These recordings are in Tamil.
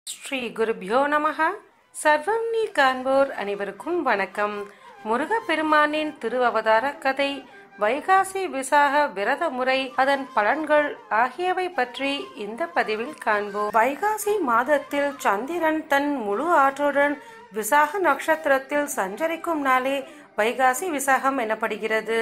ஸ்ரீ குருபியோ நமக சர்வம் நீ காண்போர் அனைவருக்கும் வணக்கம் முருகப்பெருமானின் திருவவதார கதை வைகாசி விசாக விரத முறை அதன் பலன்கள் ஆகியவை பற்றி இந்த பதிவில் காண்போம் வைகாசி மாதத்தில் சந்திரன் தன் முழு ஆற்றலுடன் விசாக நட்சத்திரத்தில் சஞ்சரிக்கும் நாளே வைகாசி விசாகம் எனப்படுகிறது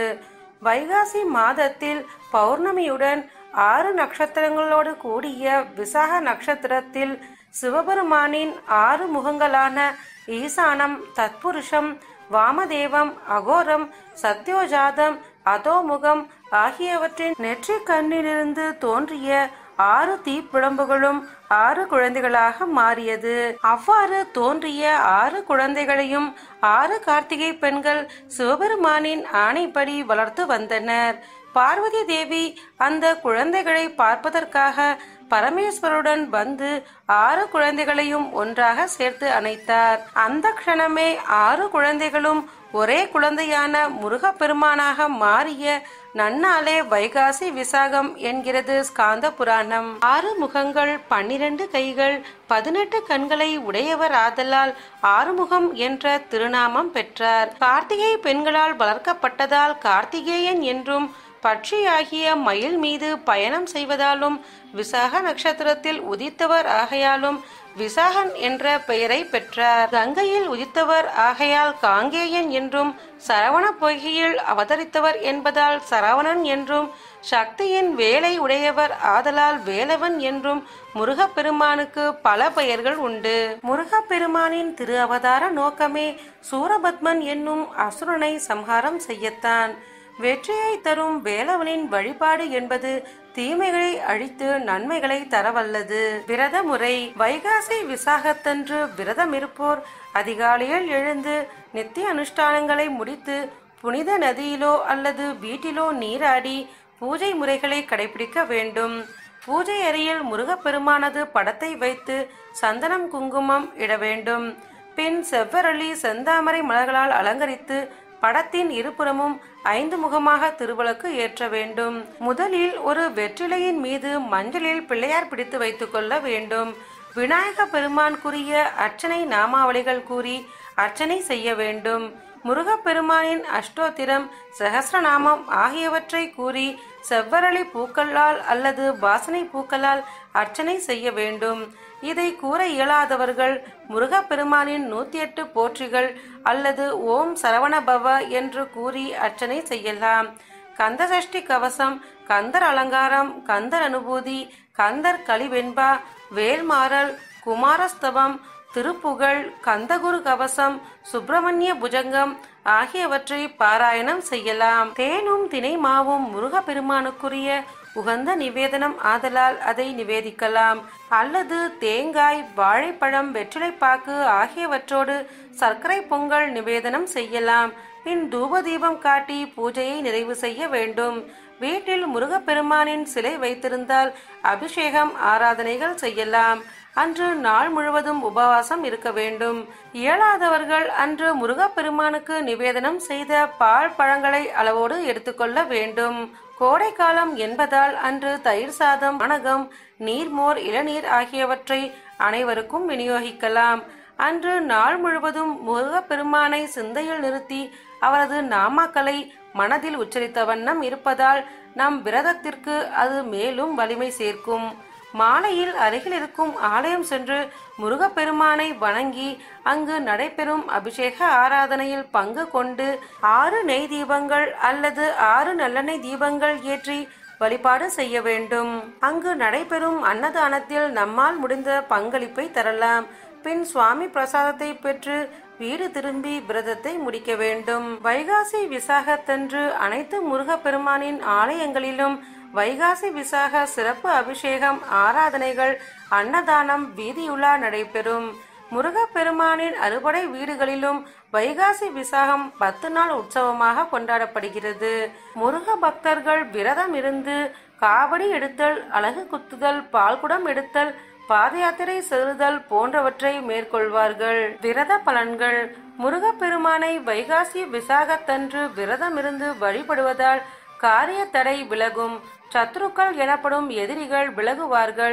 வைகாசி மாதத்தில் பௌர்ணமியுடன் ஆறு நட்சத்திரங்களோடு கூடிய விசாக நட்சத்திரத்தில் சிவபெருமானின் ஆறு முகங்களான ஈசானம் தத்புருஷம் வாமதேவம் அகோரம் சத்யோஜாதம் அதோமுகம் ஆகியவற்றின் நெற்றி கண்ணிலிருந்து தோன்றிய ஆறு தீப்பிழம்புகளும் ஆறு குழந்தைகளாக மாறியது அவ்வாறு தோன்றிய ஆறு குழந்தைகளையும் ஆறு கார்த்திகை பெண்கள் சிவபெருமானின் ஆணைப்படி வளர்த்து வந்தனர் பார்வதி தேவி அந்த குழந்தைகளை பார்ப்பதற்காக பரமேஸ்வருடன் வந்து ஆறு குழந்தைகளையும் ஒன்றாக சேர்த்து அணைத்தார் அந்த க்ஷணமே ஆறு குழந்தைகளும் ஒரே குழந்தையான முருகப்பெருமானாக மாறிய நன்னாளே வைகாசி விசாகம் என்கிறது ஸ்காந்த புராணம் ஆறு முகங்கள் பன்னிரண்டு கைகள் பதினெட்டு கண்களை உடையவர் ஆதலால் ஆறுமுகம் என்ற திருநாமம் பெற்றார் கார்த்திகை பெண்களால் வளர்க்கப்பட்டதால் கார்த்திகேயன் என்றும் பட்சியாகிய மயில் மீது பயணம் செய்வதாலும் விசாக நட்சத்திரத்தில் உதித்தவர் ஆகையாலும் விசாகன் என்ற பெயரை பெற்றார் கங்கையில் உதித்தவர் ஆகையால் காங்கேயன் என்றும் சரவண பொய்கையில் அவதரித்தவர் என்பதால் சரவணன் என்றும் சக்தியின் வேலை உடையவர் ஆதலால் வேலவன் என்றும் முருகப்பெருமானுக்கு பல பெயர்கள் உண்டு முருகப்பெருமானின் திரு அவதார நோக்கமே சூரபத்மன் என்னும் அசுரனை சம்ஹாரம் செய்யத்தான் வெற்றியை தரும் வேலவனின் வழிபாடு என்பது தீமைகளை அழித்து நன்மைகளை தரவல்லது விரத முறை வைகாசி விசாகத்தன்று விரதம் இருப்போர் அதிகாலையில் எழுந்து நித்திய அனுஷ்டானங்களை முடித்து புனித நதியிலோ அல்லது வீட்டிலோ நீராடி பூஜை முறைகளை கடைபிடிக்க வேண்டும் பூஜை அறையில் முருகப்பெருமானது படத்தை வைத்து சந்தனம் குங்குமம் இட வேண்டும் பின் செவ்வரளி செந்தாமரை மலர்களால் அலங்கரித்து படத்தின் இருபுறமும் ஐந்து முகமாக திருவிளக்கு ஏற்ற வேண்டும் முதலில் ஒரு வெற்றிலையின் மீது மஞ்சளில் பிள்ளையார் பிடித்து வைத்துக் கொள்ள வேண்டும் விநாயக பெருமான்குரிய அர்ச்சனை நாமாவளிகள் கூறி அர்ச்சனை செய்ய வேண்டும் முருகப்பெருமானின் அஷ்டோத்திரம் சகசிரநாமம் ஆகியவற்றை கூறி செவ்வரளி பூக்களால் அல்லது வாசனை பூக்களால் அர்ச்சனை செய்ய வேண்டும் இதை கூற இயலாதவர்கள் முருகப்பெருமானின் நூத்தி எட்டு போற்றிகள் அல்லது ஓம் சரவணபவ என்று கூறி அர்ச்சனை செய்யலாம் கந்தசஷ்டி கவசம் கந்தர் அலங்காரம் கந்தர் அனுபூதி கந்தர் கலிவெண்பா வேல்மாறல் குமாரஸ்தவம் திருப்புகழ் கந்தகுரு கவசம் சுப்பிரமணிய புஜங்கம் ஆகியவற்றை பாராயணம் செய்யலாம் தேனும் தினை மாவும் முருகப்பெருமானுக்குரிய உகந்த நிவேதனம் ஆதலால் அதை நிவேதிக்கலாம் அல்லது தேங்காய் வாழைப்பழம் வெற்றிலைப்பாக்கு ஆகியவற்றோடு சர்க்கரை பொங்கல் நிவேதனம் செய்யலாம் பின் தூப தீபம் காட்டி பூஜையை நிறைவு செய்ய வேண்டும் வீட்டில் முருகப்பெருமானின் சிலை வைத்திருந்தால் அபிஷேகம் ஆராதனைகள் செய்யலாம் அன்று நாள் முழுவதும் உபவாசம் இருக்க வேண்டும் இயலாதவர்கள் அன்று முருகப்பெருமானுக்கு நிவேதனம் செய்த பால் பழங்களை அளவோடு எடுத்துக்கொள்ள வேண்டும் கோடை காலம் என்பதால் அன்று தயிர் சாதம் வணகம் நீர்மோர் இளநீர் ஆகியவற்றை அனைவருக்கும் விநியோகிக்கலாம் அன்று நாள் முழுவதும் முருகப்பெருமானை சிந்தையில் நிறுத்தி அவரது நாமாக்களை மனதில் உச்சரித்த வண்ணம் இருப்பதால் நம் விரதத்திற்கு அது மேலும் வலிமை சேர்க்கும் மாலையில் அருகில் இருக்கும் ஆலயம் சென்று முருகப்பெருமானை வணங்கி அங்கு நடைபெறும் அபிஷேக ஆராதனையில் பங்கு கொண்டு ஆறு நெய் தீபங்கள் அல்லது ஆறு நல்லெண்ணெய் தீபங்கள் ஏற்றி வழிபாடு செய்ய வேண்டும் அங்கு நடைபெறும் அன்னதானத்தில் நம்மால் முடிந்த பங்களிப்பை தரலாம் பின் சுவாமி பிரசாதத்தை பெற்று வீடு திரும்பி விரதத்தை முடிக்க வேண்டும் வைகாசி விசாகத்தன்று அனைத்து முருகப்பெருமானின் ஆலயங்களிலும் வைகாசி விசாக சிறப்பு அபிஷேகம் ஆராதனைகள் அன்னதானம் வீதியுலா நடைபெறும் முருகப்பெருமானின் அறுபடை வீடுகளிலும் வைகாசி விசாகம் பத்து நாள் உற்சவமாக கொண்டாடப்படுகிறது முருக பக்தர்கள் விரதம் இருந்து காவடி எடுத்தல் அழகு குத்துதல் பால்குடம் எடுத்தல் பாத யாத்திரை செல்லுதல் போன்றவற்றை மேற்கொள்வார்கள் விரத பலன்கள் முருகப்பெருமானை வைகாசி விசாகத்தன்று விரதமிருந்து வழிபடுவதால் காரிய தடை விலகும் சத்ருக்கள் எனப்படும் எதிரிகள் விலகுவார்கள்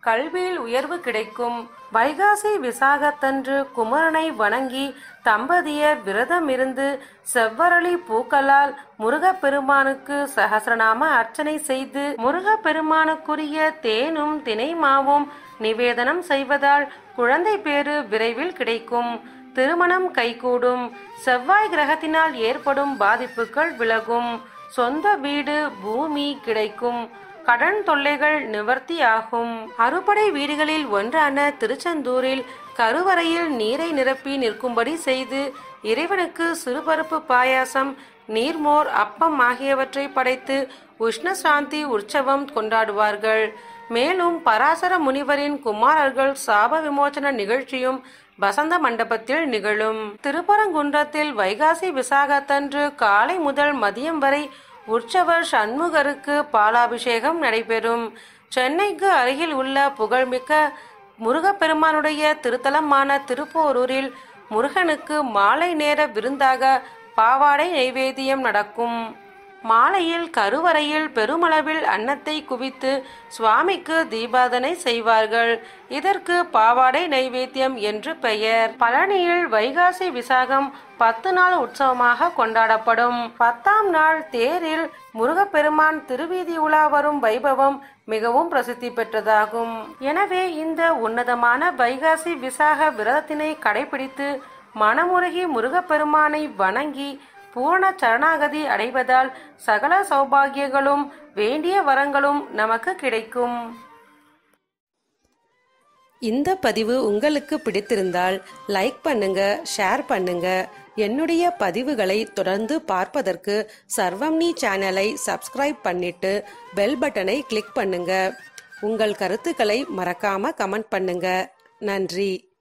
கல்வியில் உயர்வு கிடைக்கும் வைகாசி விசாகத்தன்று குமரனை வணங்கி தம்பதியர் விரதமிருந்து செவ்வரளி பூக்களால் முருகப்பெருமானுக்கு சகசிரநாம அர்ச்சனை செய்து முருகப்பெருமானுக்குரிய தேனும் தினைமாவும் நிவேதனம் செய்வதால் குழந்தை பேறு விரைவில் கிடைக்கும் திருமணம் கைகூடும் செவ்வாய் கிரகத்தினால் ஏற்படும் பாதிப்புகள் விலகும் சொந்த வீடு பூமி கிடைக்கும் கடன் தொல்லைகள் நிவர்த்தியாகும் அறுபடை வீடுகளில் ஒன்றான திருச்செந்தூரில் கருவறையில் நீரை நிரப்பி நிற்கும்படி செய்து இறைவனுக்கு சிறுபருப்பு பாயாசம் நீர்மோர் அப்பம் ஆகியவற்றை படைத்து உஷ்ணசாந்தி உற்சவம் கொண்டாடுவார்கள் மேலும் பராசர முனிவரின் குமாரர்கள் சாப விமோசன நிகழ்ச்சியும் வசந்த மண்டபத்தில் நிகழும் திருப்பரங்குன்றத்தில் வைகாசி விசாகத்தன்று காலை முதல் மதியம் வரை உற்சவர் சண்முகருக்கு பாலாபிஷேகம் நடைபெறும் சென்னைக்கு அருகில் உள்ள புகழ்மிக்க முருகப்பெருமானுடைய திருத்தலமான திருப்போரூரில் முருகனுக்கு மாலை நேர விருந்தாக பாவாடை நைவேத்தியம் நடக்கும் மாலையில் கருவறையில் பெருமளவில் அன்னத்தை குவித்து சுவாமிக்கு தீபாதனை செய்வார்கள் இதற்கு பாவாடை நைவேத்தியம் என்று பெயர் பழனியில் வைகாசி விசாகம் பத்து நாள் உற்சவமாக கொண்டாடப்படும் பத்தாம் நாள் தேரில் முருகப்பெருமான் திருவீதி உலா வரும் வைபவம் மிகவும் பிரசித்தி பெற்றதாகும் எனவே இந்த உன்னதமான வைகாசி விசாக விரதத்தினை கடைபிடித்து மனமுருகி முருகப்பெருமானை வணங்கி பூரண சரணாகதி அடைவதால் சகல சௌபாகியங்களும் வேண்டிய வரங்களும் நமக்கு கிடைக்கும் இந்த பதிவு உங்களுக்கு பிடித்திருந்தால் லைக் பண்ணுங்க ஷேர் பண்ணுங்க என்னுடைய பதிவுகளை தொடர்ந்து பார்ப்பதற்கு சர்வம்னி சேனலை சப்ஸ்கிரைப் பண்ணிட்டு பெல் பட்டனை கிளிக் பண்ணுங்க உங்கள் கருத்துக்களை மறக்காம கமெண்ட் பண்ணுங்க நன்றி